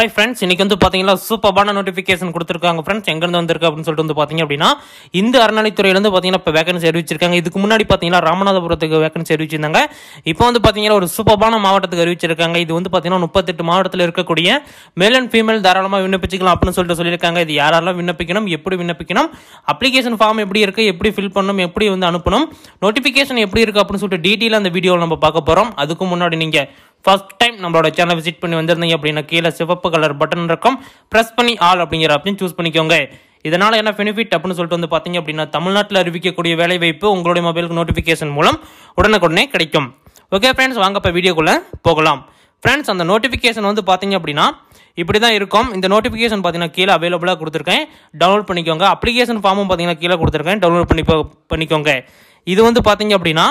hi friends இன்னைக்கு வந்து பார்த்தீங்கன்னா சூப்பரான நோட்டிஃபிகேஷன் கொடுத்துருக்காங்க ஃப்ரெண்ட்ஸ் எங்கேருந்து வந்திருக்கு அப்படின்னு சொல்லிட்டு வந்து பார்த்தீங்க அப்படின்னா இந்த அறநிலைத்துறையிலேருந்து பார்த்தீங்கன்னா இப்போ வேகன்சி அறிவிச்சிருக்காங்க இதுக்கு முன்னாடி பார்த்தீங்கன்னா ராமநாதபுரத்துக்கு வேகன்சி அறிவிச்சிருந்தாங்க இப்போ வந்து பார்த்தீங்கன்னா ஒரு சூப்பரான மாவட்டத்துக்கு அறிவிச்சிருக்காங்க இது வந்து பார்த்தீங்கன்னா முப்பத்தெட்டு மாவட்டத்தில் இருக்கக்கூடிய மேல் அண்ட் ஃபீமேல் தாராளமாக விண்ணப்பிச்சுக்கலாம் அப்படின்னு சொல்லிட்டு சொல்லியிருக்காங்க இது யாரெல்லாம் விண்ணப்பிக்கணும் எப்படி விண்ணப்பிக்கணும் அப்ளிகேஷன் ஃபார்ம் எப்படி இருக்குது எப்படி ஃபில் பண்ணணும் எப்படி வந்து அனுப்பணும் நோட்டிஃபிகேஷன் எப்படி இருக்குது அப்படின்னு சொல்லிட்டு டீட்டெயிலாக அந்த வீடியோவில் நம்ம பார்க்க போகிறோம் அதுக்கு முன்னாடி நீங்கள் ஃபர்ஸ்ட் டைம் நம்மளோட சேனல் விசிட் பண்ணி வந்திருந்தீங்க அப்படின்னா கீழே சிவப்பு கலர் பட்டன் இருக்கும் ப்ரெஸ் பண்ணி ஆல் அப்படிங்கிற ஆப்ஷன் சூஸ் பண்ணிக்கோங்க இதனால் என்ன பெனிஃபிட் அப்படின்னு சொல்லிட்டு வந்து பார்த்தீங்க அப்படின்னா தமிழ்நாட்டில் அறிவிக்கக்கூடிய வேலைவாய்ப்பு உங்களுடைய மொபைலுக்கு நோட்டிஃபிகேஷன் மூலம் உடனுக்குடனே கிடைக்கும் ஓகே ஃப்ரெண்ட்ஸ் வாங்க இப்போ வீடியோக்குள்ளே போகலாம் ஃப்ரெண்ட்ஸ் அந்த நோட்டிஃபிகேஷன் வந்து பார்த்தீங்க அப்படின்னா இப்படி தான் இருக்கும் இந்த நோட்டிஃபிகேஷன் பார்த்தீங்கன்னா கீழே அவைலபிளாக கொடுத்துருக்கேன் டவுன்லோட் பண்ணிக்கோங்க அப்ளிகேஷன் ஃபார்மும் பார்த்தீங்கன்னா கீழே கொடுத்துருக்கேன் டவுன்லோட் பண்ணி போ- பண்ணிக்கோங்க இது வந்து பார்த்தீங்க அப்படின்னா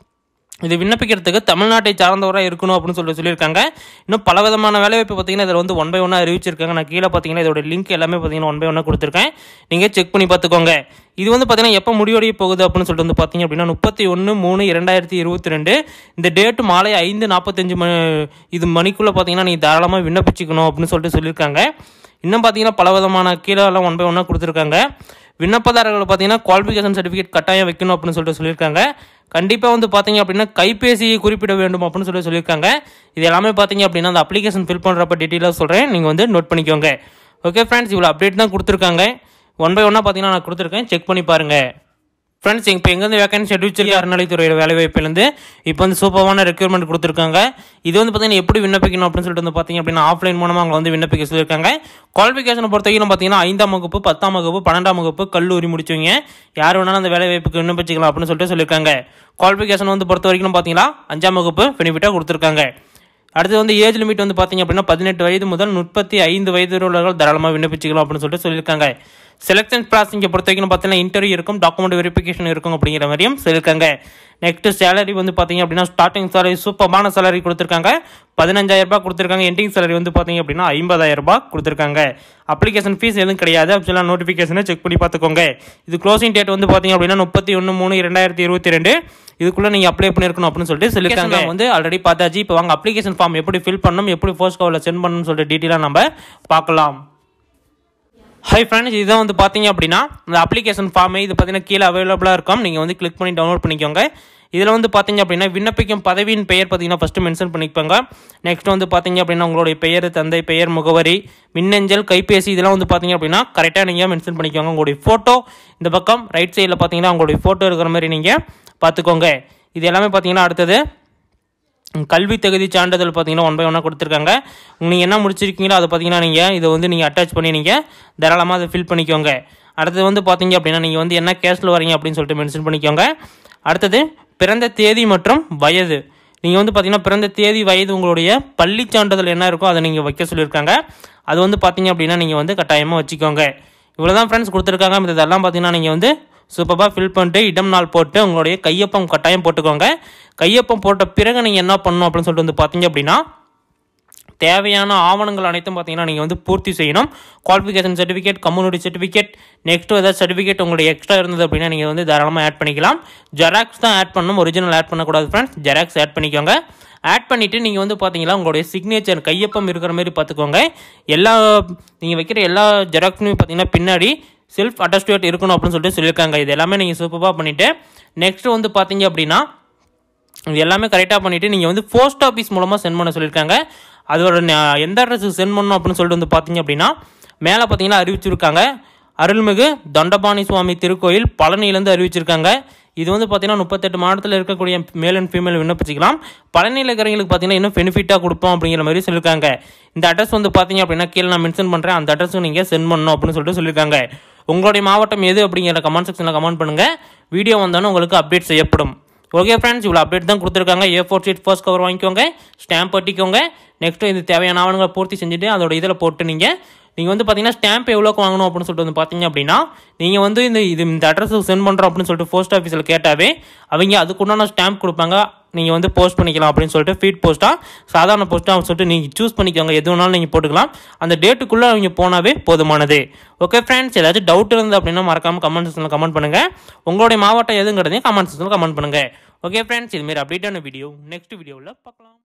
இது விண்ணப்பிக்கிறதுக்கு தமிழ்நாட்டை சார்ந்தவராக இருக்கணும் அப்படின்னு சொல்லி சொல்லியிருக்காங்க இன்னும் பல விதமான வேலைவாய்ப்பு பார்த்தீங்கன்னா இதில் வந்து ஒன் பை ஒன்னாக அறிவிச்சிருக்காங்க நான் கீழே பார்த்தீங்கன்னா இதோட லிங்க் எல்லாமே பார்த்தீங்கன்னா ஒன் பை ஒன்னாக கொடுத்துருக்கேன் நீங்கள் செக் பண்ணி பார்த்துக்கோங்க இது வந்து பார்த்தீங்கன்னா எப்போ முடிவடைய போகுது அப்படின்னு சொல்லிட்டு வந்து பார்த்தீங்க அப்படின்னா முப்பத்தி ஒன்று மூணு இரண்டாயிரத்தி இருபத்தி ரெண்டு இந்த டேட்டு மாலை ஐந்து நாற்பத்தஞ்சு மணி இது மணிக்குள்ளே பார்த்தீங்கன்னா நீ தாராளமாக விண்ணப்பிச்சுக்கணும் அப்படின்னு சொல்லிட்டு சொல்லியிருக்காங்க இன்னும் பார்த்தீங்கன்னா பல விதமான கீழே எல்லாம் ஒன் பை ஒன்னாக கொடுத்துருக்காங்க விண்ணப்பதாரர்கள் பார்த்தீங்கன்னா குவாலிஃபிகேஷன் சர்டிஃபிகேட் கட்டாயம் வைக்கணும் அப்படின்னு சொல்லிட்டு சொல்லியிருக்காங்க கண்டிப்பாக வந்து பார்த்தீங்க அப்படின்னா கைபேசியை குறிப்பிட வேண்டும் அப்படின்னு சொல்லி சொல்லியிருக்காங்க இது எல்லாமே பார்த்தீங்க அப்படின்னா அந்த அப்ளிகேஷன் ஃபில் பண்ணுறப்ப டீட்டெயிலாக சொல்கிறேன் நீங்கள் வந்து நோட் பண்ணிக்கோங்க ஓகே ஃப்ரெண்ட்ஸ் இவ்வளோ அப்டேட் தான் கொடுத்துருக்காங்க ஒன் பை ஒன்னாக பார்த்தீங்கன்னா நான் கொடுத்துருக்கேன் செக் பண்ணி பாருங்கள் ஃப்ரெண்ட்ஸ் இப்போ எங்கேருந்து வேகன்சி அறிவிச்சிருக்க அறநிலைத்துறையோட வேலைவாய்ப்புலேருந்து இப்போ வந்து சூப்பரான ரெக்யூர்மெண்ட் கொடுத்துருக்காங்க இது வந்து பார்த்தீங்கன்னா எப்படி விண்ணப்பிக்கணும் அப்படின்னு சொல்லிட்டு வந்து பார்த்தீங்க அப்படின்னா ஆஃப்லைன் மூலமாக அவங்க வந்து விண்ணப்பிக்க சொல்லியிருக்காங்க குவாலிஃபிகேஷனை பொறுத்த வரைக்கும் பார்த்தீங்கன்னா ஐந்தாம் வகுப்பு பத்தாம் வகுப்பு பன்னெண்டாம் வகுப்பு கல்லூரி முடிச்சவங்க யார் வேணாலும் அந்த வேலைவாய்ப்புக்கு விண்ணப்பிச்சிக்கலாம் அப்படின்னு சொல்லிட்டு சொல்லியிருக்காங்க குவாலிஃபிகேஷன் வந்து பொறுத்த வரைக்கும் பார்த்தீங்கன்னா அஞ்சாம் வகுப்பு பெனிஃபிட்டாக கொடுத்துருக்காங்க அடுத்து வந்து ஏஜ் லிமிட் வந்து பார்த்தீங்க அப்படின்னா பதினெட்டு வயது முதல் முப்பத்தி ஐந்து வயது உள்ளவர்கள் தாராளமாக விண்ணப்பிச்சுக்கலாம் அப்படின்னு சொல்லிட்டு சொல்லியிருக்காங்க செலெக்ஷன் ப்ராசஸிங்கை பொறுத்த வரைக்கும் பார்த்தீங்கன்னா இன்டர்வியூ இருக்கும் டாக்குமெண்ட் வெரிஃபிகேஷன் இருக்கும் அப்படிங்கிற மாதிரியும் சொல்லியிருக்காங்க நெக்ஸ்ட் சேலரி வந்து பார்த்தீங்க அப்படின்னா ஸ்டார்டிங் சேலரி சூப்பரான சேலரி கொடுத்துருக்காங்க பதினஞ்சாயிரம் ரூபாய் கொடுத்துருக்காங்க எண்டிங் சேலரி வந்து பார்த்தீங்க அப்படின்னா ஐம்பதாயிரம் ரூபாய் கொடுத்துருக்காங்க அப்ளிகேஷன் ஃபீஸ் எதுவும் கிடையாது ஆக்சுவலாக நோட்டிஃபிகேஷனை செக் பண்ணி பார்த்துக்கோங்க இது க்ளோசிங் டேட் வந்து பார்த்தீங்க அப்படின்னா முப்பத்தி ஒன்று மூணு இரண்டாயிரத்தி இருபத்தி ரெண்டு இதுக்குள்ளே நீங்கள் அப்ளை பண்ணியிருக்கணும் அப்படின்னு சொல்லிட்டு சொல்லியிருக்காங்க வந்து ஆல்ரெடி பார்த்தாச்சு இப்போ வாங்க அப்ளிகேஷன் ஃபார்ம் எப்படி ஃபில் பண்ணணும் எப்படி ஃபோர்ஸ் கவரில் சென்ட் பண்ணணும்னு சொல்லிட்டு டீட்டெயிலாக நம்ம பார்க்கலாம் ஹை ஃப்ரெண்ட்ஸ் இதுதான் வந்து பார்த்தீங்க அப்படின்னா இந்த அப்ளிகேஷன் ஃபார்மே இது பார்த்தீங்கன்னா கீழே அவைலபிளாக இருக்கும் நீங்கள் வந்து கிளிக் பண்ணி டவுன்லோட் பண்ணிக்கோங்க இதில் வந்து பார்த்தீங்க அப்படின்னா விண்ணப்பிக்கும் பதவியின் பெயர் பார்த்தீங்கன்னா ஃபஸ்ட்டு மென்ஷன் பண்ணிக்கோங்க நெக்ஸ்ட் வந்து பார்த்தீங்க அப்படின்னா உங்களுடைய பெயர் தந்தை பெயர் முகவரி மின்னஞ்சல் கைபேசி இதெல்லாம் வந்து பார்த்தீங்க அப்படின்னா கரெக்டாக நீங்கள் மென்ஷன் பண்ணிக்கோங்க உங்களுடைய ஃபோட்டோ இந்த பக்கம் ரைட் சைடில் பார்த்தீங்கன்னா உங்களுடைய ஃபோட்டோ இருக்கிற மாதிரி நீங்கள் பார்த்துக்கோங்க இது எல்லாமே பார்த்தீங்கன்னா அடுத்தது கல்வி தகுதி சான்றிதழ் பார்த்தீங்கன்னா ஒன் பை ஒன்னாக கொடுத்துருக்காங்க நீங்கள் என்ன முடிச்சிருக்கீங்களோ அதை பார்த்தீங்கன்னா நீங்கள் இதை வந்து நீங்கள் அட்டாச் பண்ணி நீங்கள் தாராளமாக அதை ஃபில் பண்ணிக்கோங்க அடுத்தது வந்து பார்த்தீங்க அப்படின்னா நீங்கள் வந்து என்ன கேஸில் வரீங்க அப்படின்னு சொல்லிட்டு மென்ஷன் பண்ணிக்கோங்க அடுத்தது பிறந்த தேதி மற்றும் வயது நீங்கள் வந்து பார்த்தீங்கன்னா பிறந்த தேதி வயது உங்களுடைய பள்ளி சான்றிதழ் என்ன இருக்கோ அதை நீங்கள் வைக்க சொல்லியிருக்காங்க அது வந்து பார்த்தீங்க அப்படின்னா நீங்கள் வந்து கட்டாயமாக வச்சுக்கோங்க இவ்வளோ தான் ஃப்ரெண்ட்ஸ் கொடுத்துருக்காங்க மற்ற இதெல்லாம் பார்த்தீங்கன்னா நீங்கள் வந்து சூப்பராக ஃபில் பண்ணிட்டு இடம் நாள் போட்டு உங்களுடைய கையொப்பம் கட்டாயம் போட்டுக்கோங்க கையொப்பம் போட்ட பிறகு நீங்கள் என்ன பண்ணணும் அப்படின்னு சொல்லிட்டு வந்து பார்த்தீங்க அப்படின்னா தேவையான ஆவணங்கள் அனைத்தும் பார்த்தீங்கன்னா நீங்கள் வந்து பூர்த்தி செய்யணும் qualification certificate community certificate next ஏதாவது சர்டிஃபிகேட் உங்களுடைய எக்ஸ்ட்ரா இருந்தது அப்படின்னா நீங்கள் வந்து தாராளமாக ஆட் பண்ணிக்கலாம் ஜெராக்ஸ் தான் ஆட் பண்ணணும் ஒரிஜினல் ஆட் பண்ணக்கூடாது ஃப்ரெண்ட்ஸ் ஜெராக்ஸ் ஆட் பண்ணிக்கோங்க ஆட் பண்ணிவிட்டு நீங்கள் வந்து பார்த்தீங்கன்னா உங்களுடைய சிக்னேச்சர் கையொப்பம் இருக்கிற மாதிரி பார்த்துக்கோங்க எல்லா நீங்கள் வைக்கிற எல்லா ஜெராக்ஸுமே பார்த்தீங்கன்னா பின்னாடி செல்ஃப் அட்டஸ்டேட் இருக்கணும் அப்படின்னு சொல்லிட்டு சொல்லியிருக்காங்க இது எல்லாமே நீங்கள் சூப்பராக பண்ணிவிட்டு நெக்ஸ்ட் வந்து பார்த்தீங்க அப்படின்னா இது எல்லாமே கரெக்டாக பண்ணிவிட்டு நீங்கள் வந்து போஸ்ட் ஆஃபீஸ் மூலமாக சென்ட் பண்ண சொல்லியிருக்காங்க அதோட ந- எந்த அட்ரஸுக்கு சென்ட் பண்ணணும் அப்படின்னு சொல்லிட்டு வந்து பார்த்தீங்க அப்படின்னா மேலே பார்த்தீங்கன்னா அறிவிச்சிருக்காங்க அருள்மிகு தண்டபாணி சுவாமி திருக்கோயில் பழனியிலேருந்து அறிவிச்சிருக்காங்க இது வந்து பார்த்தீங்கன்னா முப்பத்தெட்டு மாவட்டத்தில் இருக்கக்கூடிய மேல் அண்ட் ஃபீமேல் விண்ணப்பிச்சிக்கலாம் பழனியில் இருக்கிறவங்களுக்கு பார்த்தீங்கன்னா இன்னும் பெனிஃபிட்டாக கொடுப்போம் அப்படிங்கிற மாதிரி சொல்லியிருக்காங்க இந்த அட்ரஸ் வந்து பார்த்தீங்க அப்படின்னா கீழே நான் மென்ஷன் பண்ணுறேன் அந்த அட்ரஸுக்கு நீங்கள் சென்ட் பண்ணணும் அப்படின்னு சொல்லிட்டு சொல்லியிருக்காங்க உங்களுடைய மாவட்டம் எது அப்படிங்கிற கமெண்ட் செக்ஷனில் கமெண்ட் பண்ணுங்கள் வீடியோ வந்தோன்னே உங்களுக்கு அப்டேட் செய்யப்படும் ஓகே ஃப்ரெண்ட்ஸ் இவ்வளோ அப்டேட் தான் கொடுத்துருக்காங்க A four sheet first cover வாங்கிக்கோங்க ஸ்டாம்ப் ஒட்டிக்கோங்க நெக்ஸ்ட்டு இது தேவையான ஆவணங்களை பூர்த்தி செஞ்சுட்டு அதோட இதில் போட்டு நீங்கள் நீங்கள் வந்து பார்த்தீங்கன்னா ஸ்டாம்ப் எவ்வளோக்கு வாங்கணும் அப்படின்னு சொல்லிட்டு வந்து பார்த்தீங்க அப்படின்னா நீங்கள் வந்து இந்த இது இந்த அட்ரஸுக்கு சென்ட் பண்ணுறோம் அப்படின்னு சொல்லிட்டு போஸ்ட் ஆஃபீஸில் கேட்டாவே அவங்க அதுக்குண்டான ஸ்டாம்ப் கொடுப்பாங்க நீங்கள் வந்து போஸ்ட் பண்ணிக்கலாம் அப்படின்னு சொல்லிட்டு ஃபீட் போஸ்ட்டாக சாதாரண போஸ்ட்டாக சொல்லிட்டு நீங்கள் சூஸ் பண்ணிக்கோங்க எது வேணாலும் நீங்கள் போட்டுக்கலாம் அந்த டேட்டுக்குள்ளே அவங்க போனாவே போதுமானது ஓகே ஃப்ரெண்ட்ஸ் ஏதாச்சும் டவுட் இருந்தது அப்படின்னா மறக்காமல் கமெண்ட் செக்ஷனில் கமெண்ட் பண்ணுங்கள் உங்களுடைய மாவட்டம் எதுங்கிறதையும் கமெண்ட் செக்ஷனில் கமெண்ட் பண்ணுங்கள் ஓகே ஃப்ரெண்ட்ஸ் இதுமாரி அப்டேட்டான வீடியோ நெக்ஸ்ட் வீடியோவில் பார்க்கலாம்